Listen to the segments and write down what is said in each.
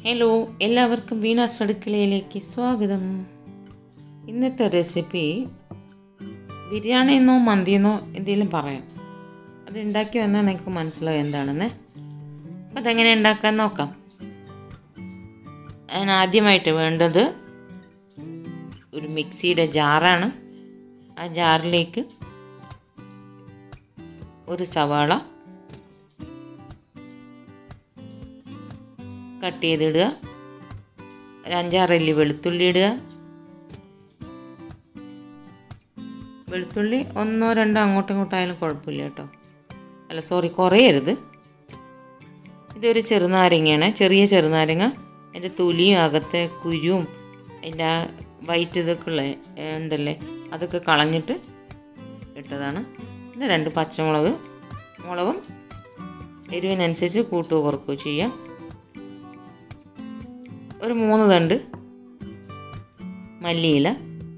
hello എല്ലാവർക്കും വീണാസ് അടുക്കളയിലേക്ക് സ്വാഗതം ഇന്നത്തെ റെസിപ്പി ബിരിയാണി എന്നോ മന്തി എന്നോ എന്തെങ്കിലും പറയാം അത് ഉണ്ടാക്കി വന്നാൽ നിങ്ങൾക്ക് മനസ്സിലാവും എന്താണെന്ന് അപ്പോൾ അതെങ്ങനെ ഉണ്ടാക്കാൻ നോക്കാം അതിന് ആദ്യമായിട്ട് വേണ്ടത് ഒരു മിക്സിയുടെ ജാറാണ് ആ ജാറിലേക്ക് ഒരു സവാള കട്ട് ചെയ്തിടുക ഒരു അഞ്ചാറല്ലി വെളുത്തുള്ളി ഇടുക വെളുത്തുള്ളി ഒന്നോ രണ്ടോ അങ്ങോട്ടും ഇങ്ങോട്ടും ആയാലും കുഴപ്പമില്ല കേട്ടോ അല്ല സോറി കുറയരുത് ഇതൊരു ചെറുനാരങ്ങയാണ് ചെറിയ ചെറുനാരങ്ങ അതിൻ്റെ തൊലിയും അകത്തെ കുരുവും അതിൻ്റെ ആ വൈറ്റ് ഇതൊക്കെ ഉള്ള ഉണ്ടല്ലേ അതൊക്കെ കളഞ്ഞിട്ട് ഇട്ടതാണ് പിന്നെ രണ്ട് പച്ചമുളക് മുളകും എരിവിനനുസരിച്ച് കൂട്ടുകയോ കുറക്കുകയോ ചെയ്യാം ഒരു മൂന്ന് തണ്ട് മല്ലിയില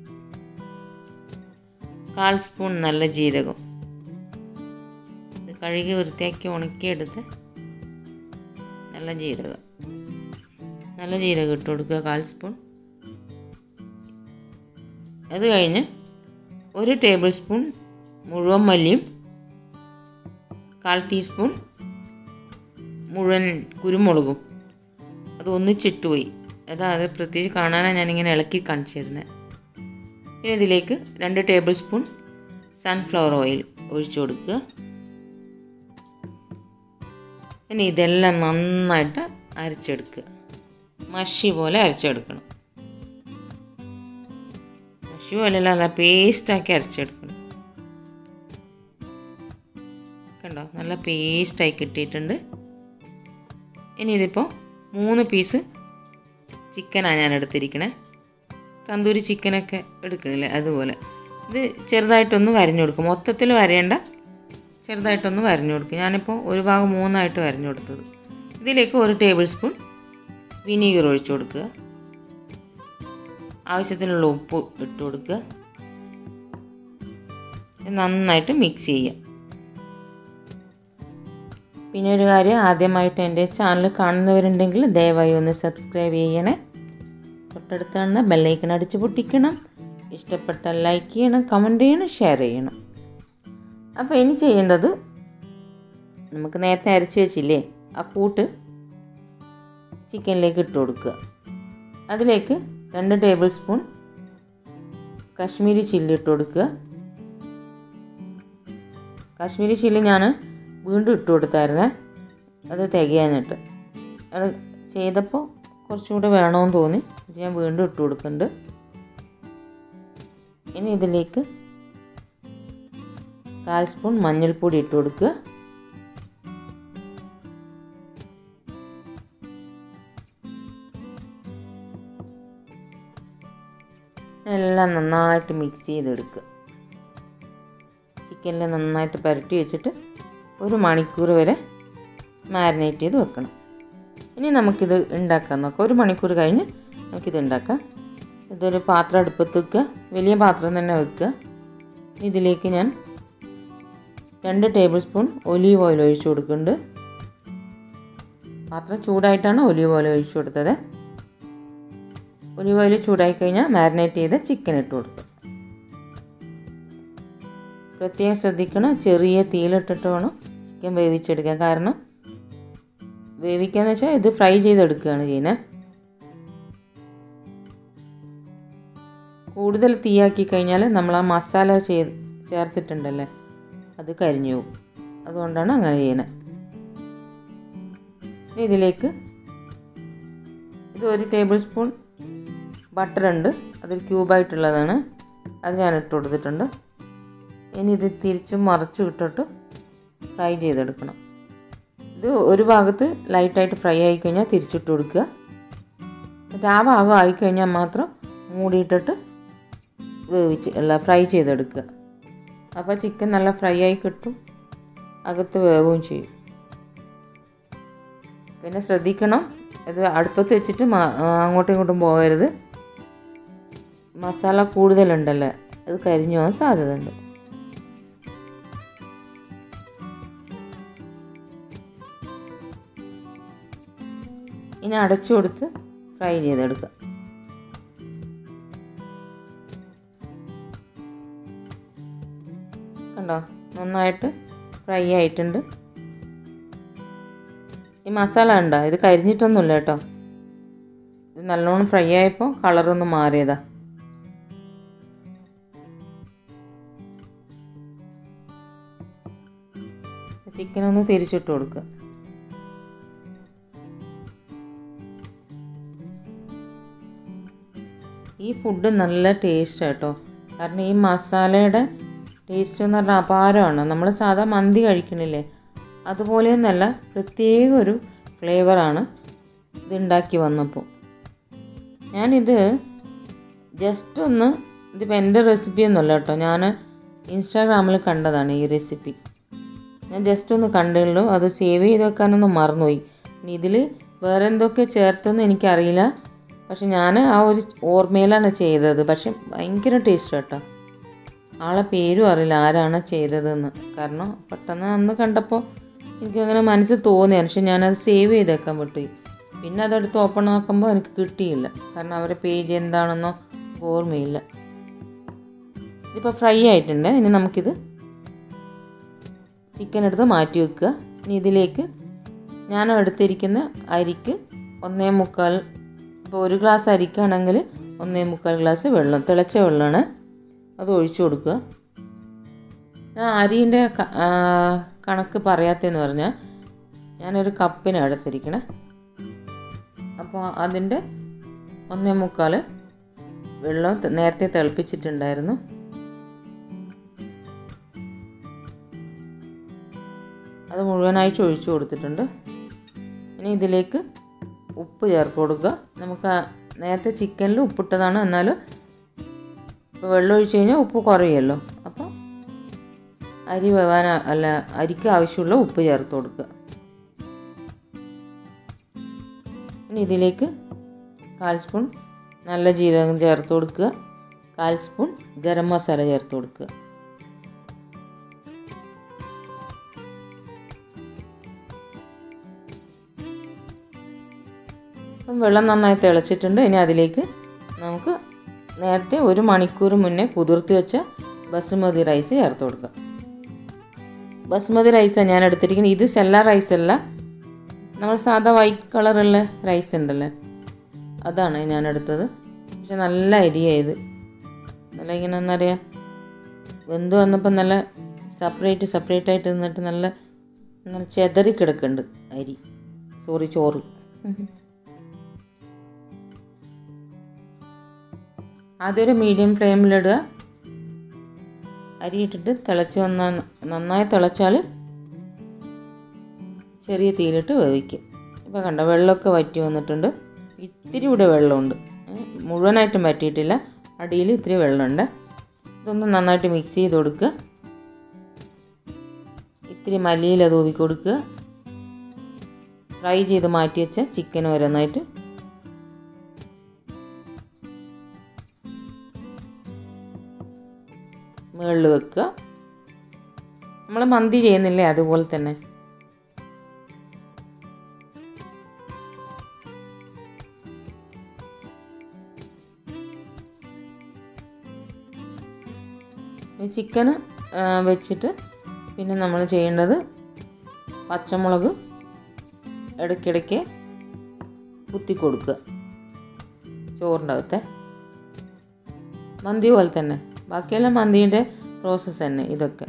കാൽ സ്പൂൺ നല്ല ജീരകം ഇത് കഴുകി വൃത്തിയാക്കി ഉണക്കിയെടുത്ത് നല്ല ജീരകം നല്ല ജീരകം ഇട്ട് കൊടുക്കുക കാൽ സ്പൂൺ അത് കഴിഞ്ഞ് ഒരു ടേബിൾ സ്പൂൺ മുഴുവൻ മല്ലിയും കാൽ ടീസ്പൂൺ മുഴുവൻ കുരുമുളകും അത് ഒന്നിച്ചിട്ടുപോയി അതായത് പ്രത്യേകിച്ച് കാണാനാണ് ഞാനിങ്ങനെ ഇളക്കി കാണിച്ചു തരുന്നത് പിന്നെ ഇതിലേക്ക് രണ്ട് ടേബിൾ സ്പൂൺ സൺഫ്ലവർ ഓയിൽ ഒഴിച്ചു കൊടുക്കുക പിന്നെ ഇതെല്ലാം നന്നായിട്ട് അരച്ചെടുക്കുക മഷി പോലെ അരച്ചെടുക്കണം മഷി പോലെയല്ല നല്ല പേസ്റ്റാക്കി അരച്ചെടുക്കണം കണ്ടോ നല്ല പേസ്റ്റായി കിട്ടിയിട്ടുണ്ട് ഇനി ഇതിപ്പോൾ മൂന്ന് പീസ് ചിക്കനാണ് ഞാൻ എടുത്തിരിക്കണേ തന്തൂരി ചിക്കനൊക്കെ എടുക്കണില്ലേ അതുപോലെ ഇത് ചെറുതായിട്ടൊന്ന് വരഞ്ഞു കൊടുക്കും മൊത്തത്തിൽ വരേണ്ട ചെറുതായിട്ടൊന്ന് വരഞ്ഞു കൊടുക്കും ഞാനിപ്പോൾ ഒരു ഭാഗം മൂന്നായിട്ട് വരഞ്ഞു കൊടുത്തത് ഇതിലേക്ക് ഒരു ടേബിൾ സ്പൂൺ വിനീഗർ ഒഴിച്ചു കൊടുക്കുക ആവശ്യത്തിനുള്ള ഉപ്പ് ഇട്ട് കൊടുക്കുക നന്നായിട്ട് മിക്സ് ചെയ്യുക പിന്നെ ഒരു കാര്യം ആദ്യമായിട്ട് എൻ്റെ ചാനൽ കാണുന്നവരുണ്ടെങ്കിൽ ദയവായി ഒന്ന് സബ്സ്ക്രൈബ് ചെയ്യണേ തൊട്ടടുത്ത് കാണുന്ന ബെല്ലൈക്കൺ അടിച്ച് പൊട്ടിക്കണം ഇഷ്ടപ്പെട്ടാൽ ലൈക്ക് ചെയ്യണം കമൻറ്റ് ചെയ്യണം ഷെയർ ചെയ്യണം അപ്പോൾ ഇനി ചെയ്യേണ്ടത് നമുക്ക് നേരത്തെ അരച്ച് വെച്ചില്ലേ ആ കൂട്ട് ചിക്കനിലേക്ക് ഇട്ട് കൊടുക്കുക അതിലേക്ക് രണ്ട് ടേബിൾ സ്പൂൺ കാശ്മീരി ചില്ലി ഇട്ട് കൊടുക്കുക കാശ്മീരി ചില്ലി ഞാൻ വീണ്ടും ഇട്ട് കൊടുത്തായിരുന്നേ അത് തികയാഞ്ഞിട്ട് അത് ചെയ്തപ്പോൾ കുറച്ചുകൂടെ വേണമെന്ന് തോന്നി അത് ഞാൻ വീണ്ടും ഇട്ട് കൊടുക്കുന്നുണ്ട് ഇനി ഇതിലേക്ക് കാൽ സ്പൂൺ മഞ്ഞൾപ്പൊടി ഇട്ട് കൊടുക്കുക എല്ലാം നന്നായിട്ട് മിക്സ് ചെയ്തെടുക്കുക ചിക്കനിൽ നന്നായിട്ട് പുരട്ടി വെച്ചിട്ട് ഒരു മണിക്കൂർ വരെ മാരിനേറ്റ് ചെയ്ത് വെക്കണം ഇനി നമുക്കിത് ഉണ്ടാക്കാൻ നോക്കാം ഒരു മണിക്കൂർ കഴിഞ്ഞ് നമുക്കിത് ഉണ്ടാക്കാം ഇതൊരു പാത്രം അടുപ്പത്ത് വെക്കുക വലിയ പാത്രം തന്നെ വെക്കുക ഇതിലേക്ക് ഞാൻ രണ്ട് ടേബിൾ സ്പൂൺ ഒലീവ് ഓയിൽ ഒഴിച്ചു കൊടുക്കുന്നുണ്ട് പാത്രം ചൂടായിട്ടാണ് ഒലീവ് ഓയിൽ ഒഴിച്ചു കൊടുത്തത് ഒലീവ് ഓയിൽ ചൂടായി കഴിഞ്ഞാൽ മാരിനേറ്റ് ചെയ്ത് ചിക്കൻ ഇട്ട് കൊടുക്കുക പ്രത്യേകം ശ്രദ്ധിക്കണം ചെറിയ തീയിലിട്ടിട്ട് വേണം ചിക്കൻ വേവിച്ചെടുക്കാൻ കാരണം വേവിക്കാന്ന് വെച്ചാൽ ഇത് ഫ്രൈ ചെയ്തെടുക്കുകയാണ് ചെയ്യുന്നത് കൂടുതൽ തീയാക്കി കഴിഞ്ഞാൽ നമ്മൾ ആ മസാല ചെയ്ത് ചേർത്തിട്ടുണ്ടല്ലേ അത് കരിഞ്ഞു പോകും അതുകൊണ്ടാണ് അങ്ങനെ ചെയ്യുന്നത് ഇതിലേക്ക് ഇത് ഒരു ടേബിൾ സ്പൂൺ ബട്ടർ ഉണ്ട് അതൊരു ക്യൂബായിട്ടുള്ളതാണ് അത് ഞാൻ ഇട്ട് കൊടുത്തിട്ടുണ്ട് ഇനി ഇത് തിരിച്ചും മറിച്ചും ഇട്ടിട്ട് ഫ്രൈ ചെയ്തെടുക്കണം ഇത് ഒരു ഭാഗത്ത് ലൈറ്റായിട്ട് ഫ്രൈ ആയി കഴിഞ്ഞാൽ തിരിച്ചിട്ട് കൊടുക്കുക എന്നിട്ട് ആ ഭാഗം ആയിക്കഴിഞ്ഞാൽ മാത്രം മൂടിയിട്ടിട്ട് വേവിച്ച് അല്ല ഫ്രൈ ചെയ്തെടുക്കുക അപ്പോൾ ചിക്കൻ നല്ല ഫ്രൈ ആയി കിട്ടും അകത്ത് വേവുകയും ചെയ്യും പിന്നെ ശ്രദ്ധിക്കണം ഇത് അടുപ്പത്ത് വെച്ചിട്ട് അങ്ങോട്ടും ഇങ്ങോട്ടും പോകരുത് മസാല കൂടുതലുണ്ടല്ലേ അത് കരിഞ്ഞു പോകാൻ സാധ്യതയുണ്ട് ഇനി അടച്ചു കൊടുത്ത് ഫ്രൈ ചെയ്തെടുക്കുക കണ്ടോ നന്നായിട്ട് ഫ്രൈ ആയിട്ടുണ്ട് ഈ മസാല ഉണ്ടോ ഇത് കരിഞ്ഞിട്ടൊന്നുമില്ല കേട്ടോ ഇത് നല്ലോണം ഫ്രൈ ആയപ്പോൾ കളറൊന്ന് മാറിയതാ ചിക്കൻ ഒന്ന് തിരിച്ചിട്ട് കൊടുക്കുക ഈ ഫുഡ് നല്ല ടേസ്റ്റ് കേട്ടോ കാരണം ഈ മസാലയുടെ ടേസ്റ്റ് എന്ന് പറഞ്ഞാൽ അപാരമാണ് നമ്മൾ സാധാ മന്തി കഴിക്കണില്ലേ അതുപോലെയൊന്നല്ല പ്രത്യേക ഒരു ഫ്ലേവറാണ് ഇത് ഉണ്ടാക്കി വന്നപ്പോൾ ഞാനിത് ജസ്റ്റ് ഒന്ന് ഇതിപ്പോൾ എൻ്റെ റെസിപ്പി ഒന്നുമല്ല കേട്ടോ ഞാൻ ഇൻസ്റ്റാഗ്രാമിൽ കണ്ടതാണ് ഈ റെസിപ്പി ഞാൻ ജസ്റ്റ് ഒന്ന് കണ്ടുള്ളൂ അത് സേവ് ചെയ്ത് വെക്കാനൊന്നും മറന്നുപോയി ഇനി ഇതിൽ വേറെ എന്തൊക്കെ ചേർത്തെന്ന് എനിക്കറിയില്ല പക്ഷെ ഞാൻ ആ ഒരു ഓർമ്മയിലാണ് ചെയ്തത് പക്ഷെ ഭയങ്കര ടേസ്റ്റ് കേട്ടോ ആളെ പേരും അറിയില്ല ആരാണ് ചെയ്തതെന്ന് കാരണം പെട്ടെന്ന് അന്ന് കണ്ടപ്പോൾ എനിക്കങ്ങനെ മനസ്സിൽ തോന്നിയാണ് പക്ഷെ ഞാനത് സേവ് ചെയ്തേക്കാൻ വിട്ടുപോയി പിന്നെ അതെടുത്ത് ഓപ്പൺ ആക്കുമ്പോൾ എനിക്ക് കിട്ടിയില്ല കാരണം അവരുടെ പേജ് എന്താണെന്നോ ഓർമ്മയില്ല ഇതിപ്പോൾ ഫ്രൈ ആയിട്ടുണ്ട് ഇനി നമുക്കിത് ചിക്കൻ എടുത്ത് മാറ്റി വെക്കുക ഇനി ഇതിലേക്ക് ഞാൻ എടുത്തിരിക്കുന്ന അരിക്ക് ഒന്നേ മുക്കാൽ ഇപ്പോൾ ഒരു ഗ്ലാസ് അരിക്കാണെങ്കിൽ ഒന്നേ മുക്കാൽ ഗ്ലാസ് വെള്ളം തിളച്ച വെള്ളമാണ് അത് ഒഴിച്ചു കൊടുക്കുക ഞാൻ അരിൻ്റെ കണക്ക് പറയാത്തതെന്ന് പറഞ്ഞാൽ ഞാനൊരു കപ്പിന് എടുത്തിരിക്കണേ അപ്പോൾ അതിൻ്റെ ഒന്നേ മുക്കാൽ വെള്ളം ത- നേരത്തെ തിളപ്പിച്ചിട്ടുണ്ടായിരുന്നു അത് മുഴുവനായിട്ട് ഒഴിച്ചു കൊടുത്തിട്ടുണ്ട് ഇനി ഇതിലേക്ക് ഉപ്പ് ചേർത്ത് കൊടുക്കുക നമുക്ക് ആ നേരത്തെ ചിക്കനിൽ ഉപ്പിട്ടതാണ് എന്നാലും ഇപ്പോൾ വെള്ളം ഒഴിച്ച് കഴിഞ്ഞാൽ ഉപ്പ് കുറയുമല്ലോ അപ്പോൾ അരി വേവാൻ അല്ല അരിക്ക് ആവശ്യമുള്ള ഉപ്പ് ചേർത്ത് കൊടുക്കുക ഇനി ഇതിലേക്ക് കാൽ സ്പൂൺ നല്ല ജീരകം ചേർത്ത് കൊടുക്കുക കാൽ സ്പൂൺ ഗരം മസാല ചേർത്ത് കൊടുക്കുക അപ്പം വെള്ളം നന്നായി തിളച്ചിട്ടുണ്ട് ഇനി അതിലേക്ക് നമുക്ക് നേരത്തെ ഒരു മണിക്കൂർ മുന്നേ കുതിർത്തി വെച്ച ബസുമതി റൈസ് ചേർത്ത് കൊടുക്കാം ബസുമതി റൈസാണ് ഞാൻ എടുത്തിരിക്കുന്നത് ഇത് സെല്ല റൈസ് അല്ല നമ്മൾ സാധാ വൈറ്റ് കളറുള്ള റൈസ് ഉണ്ടല്ലേ അതാണ് ഞാൻ എടുത്തത് പക്ഷെ നല്ല അരിയായത് നല്ല ഇങ്ങനെ എന്താ പറയുക വെന്ത് വന്നപ്പോൾ നല്ല സെപ്പറേറ്റ് സെപ്പറേറ്റ് ആയിട്ട് നിന്നിട്ട് നല്ല നല്ല ചെതറി കിടക്കുന്നുണ്ട് അരി സോറി ചോറ് ആദ്യം ഒരു മീഡിയം ഫ്ലെയിമിലിടുക അരി ഇട്ടിട്ട് തിളച്ച് വന്ന നന്നായി തിളച്ചാൽ ചെറിയ തീയിലിട്ട് വേവിക്കും ഇപ്പോൾ കണ്ടോ വെള്ളമൊക്കെ വറ്റി വന്നിട്ടുണ്ട് ഇത്തിരി ഇവിടെ വെള്ളമുണ്ട് ഏ, മുഴുവനായിട്ടും വറ്റിയിട്ടില്ല അടിയിൽ ഇത്തിരി വെള്ളമുണ്ട് ഇതൊന്ന് നന്നായിട്ട് മിക്സ് ചെയ്ത് കൊടുക്കുക ഇത്തിരി മല്ലിയില തൂവി കൊടുക്കുക ഫ്രൈ ചെയ്ത് മാറ്റി വെച്ച ചിക്കൻ ഓരോന്നായിട്ട് മുകളിൽ വെക്കുക നമ്മൾ മന്തി ചെയ്യുന്നില്ലേ അതുപോലെ തന്നെ ഈ ചിക്കന് വെച്ചിട്ട് പിന്നെ നമ്മൾ ചെയ്യേണ്ടത് പച്ചമുളക് ഇടയ്ക്കിടയ്ക്ക് കുത്തി കൊടുക്കുക ചോറിൻ്റെ അകത്തെ മന്തി പോലെ തന്നെ ബാക്കിയെല്ലാം മന്തീൻ്റെ പ്രോസസ്സ് തന്നെ ഇതൊക്കെ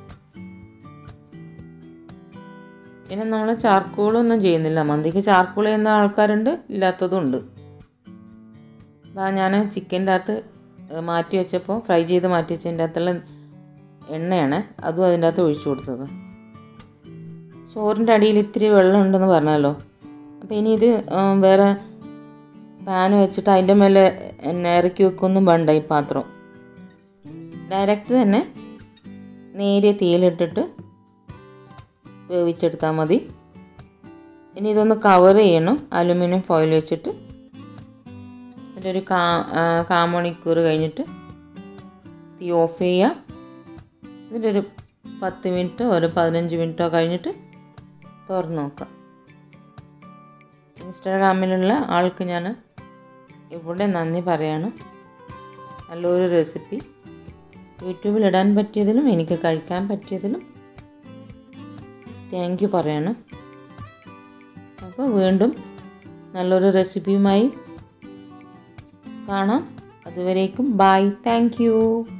പിന്നെ നമ്മൾ ചാർക്കോളൊന്നും ചെയ്യുന്നില്ല മന്തിക്ക് ചാർക്കോൾ ചെയ്യുന്ന ആൾക്കാരുണ്ട് ഇല്ലാത്തതും ഉണ്ട് അപ്പോൾ ഞാൻ ചിക്കൻ്റെ അകത്ത് ഏഹ്, മാറ്റി വെച്ചപ്പോൾ ഫ്രൈ ചെയ്ത് മാറ്റി വെച്ചതിൻ്റെ അകത്തുള്ള എണ്ണയാണ് അതും അതിൻ്റെ അകത്ത് ഒഴിച്ചു കൊടുത്തത് ചോറിൻ്റെ അടിയിൽ ഇത്തിരി വെള്ളം ഉണ്ടെന്ന് പറഞ്ഞല്ലോ അപ്പോൾ ഇനി ഇത് ഏഹ്, വേറെ പാൻ വെച്ചിട്ട് അതിൻ്റെ മേലെ എണ്ണ ഇറക്കി വെക്കൊന്നും വേണ്ട ഈ പാത്രം ഡയറക്റ്റ് തന്നെ നേരിയ തീയിലിട്ടിട്ട് വേവിച്ചെടുത്താൽ മതി ഇനി ഇതൊന്ന് കവർ ചെയ്യണം അലുമിനിയം ഫോയിൽ വെച്ചിട്ട് എന്നിട്ടൊരു കാ ആ, കാമണിക്കൂർ കഴിഞ്ഞിട്ട് തീ ഓഫ് ചെയ്യുക എന്നിട്ടൊരു പത്ത് മിനിറ്റോ ഒരു പതിനഞ്ച് മിനിറ്റോ കഴിഞ്ഞിട്ട് തുറന്ന് നോക്കാം ഇൻസ്റ്റാഗ്രാമിലുള്ള ആൾക്ക് ഞാൻ ഇവിടെ നന്ദി പറയാണ് നല്ലൊരു റെസിപ്പി യൂട്യൂബിൽ ഇടാൻ പറ്റിയതിലും എനിക്ക് കഴിക്കാൻ പറ്റിയതിലും താങ്ക് യു പറയണം അപ്പോൾ വീണ്ടും നല്ലൊരു റെസിപ്പിയുമായി കാണാം അതുവരേക്കും ബായ് താങ്ക് യു